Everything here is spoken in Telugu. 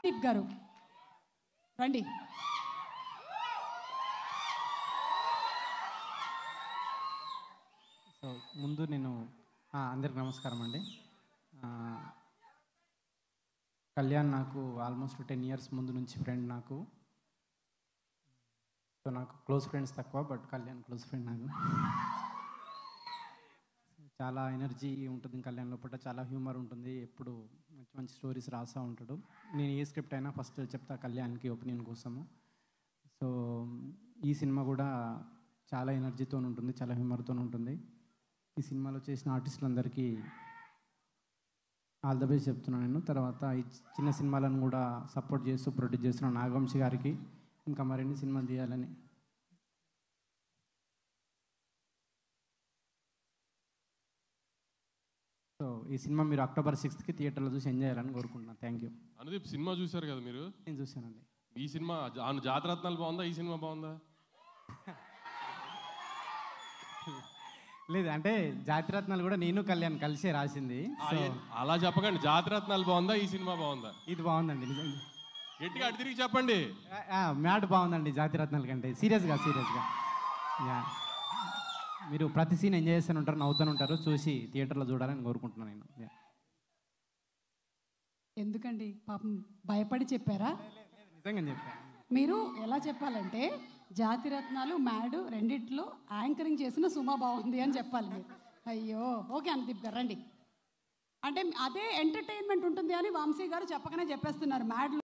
దీప్ గారు రండి సో ముందు నేను ఆ, అందరికి నమస్కారం అండి ఆ, కళ్యాణ్ నాకు ఆల్మోస్ట్ టెన్ ఇయర్స్ ముందు నుంచి ఫ్రెండ్ నాకు సో నాకు క్లోజ్ ఫ్రెండ్స్ తక్కువ బట్ కళ్యాణ్ క్లోజ్ ఫ్రెండ్ నాకు చాలా ఎనర్జీ ఉంటుంది కళ్యాణ్ లోపల చాలా హ్యూమర్ ఉంటుంది ఎప్పుడు మంచి మంచి స్టోరీస్ రాస్తూ ఉంటాడు నేను ఏ స్క్రిప్ట్ అయినా ఫస్ట్ చెప్తా కళ్యాణ్కి ఒపీనియన్ కోసము సో ఈ సినిమా కూడా చాలా ఎనర్జీతో ఉంటుంది చాలా హ్యూమర్తో ఉంటుంది ఈ సినిమాలో చేసిన ఆర్టిస్టులందరికీ ఆల్ ద బెస్ట్ చెప్తున్నాను నేను తర్వాత ఈ చిన్న సినిమాలను కూడా సపోర్ట్ చేస్తూ ప్రొడ్యూస్ చేస్తున్న నాగవంశి గారికి ఇంకా మరిన్ని సినిమాలు తీయాలని సో ఈ సినిమా మీరు అక్టోబర్ సిక్స్త్కి థియేటర్లో చూసి ఎంజాయ్ చేయాలని కోరుకుంటున్నాను థ్యాంక్ యూ అనుదీప్ సినిమా చూశారు కదా మీరు నేను చూశానండి ఈ సినిమా ఆను జాతరత్నాలు బాగుందా ఈ సినిమా బాగుందా లేదు అంటే జాతిరత్నాలు కూడా నేను కళ్యాణ్ కలిసే రాసింది సో అలా చెప్పకండి జాతరత్నాలు బాగుందా ఈ సినిమా బాగుందా ఇది బాగుందండి నిజంగా గట్టిగా అటు తిరిగి చెప్పండి మ్యాట్ బాగుందండి జాతిరత్నాల కంటే సీరియస్గా సీరియస్గా యా మీరు ప్రతి సీన్ ఎంజాయ్ చేస్తూనే ఉంటారు నవ్వుతూనే ఉంటారు చూసి థియేటర్లో చూడాలని కోరుకుంటున్నాను నేను Yeah. ఎందుకండి పాపం భయపడి చెప్పారా నిజంగా చెప్పాను మీరు ఎలా చెప్పాలంటే జాతిరత్నాలు మ్యాడ్ రెండిట్లో యాంకరింగ్ చేసిన సుమా బాగుంది అని చెప్పాలి మీరు అయ్యో ఓకే అనుదీప్ గారు రండి అంటే అదే ఎంటర్టైన్మెంట్ ఉంటుంది అని వంశీ గారు చెప్పకనే చెప్పేస్తున్నారు మ్యాడ్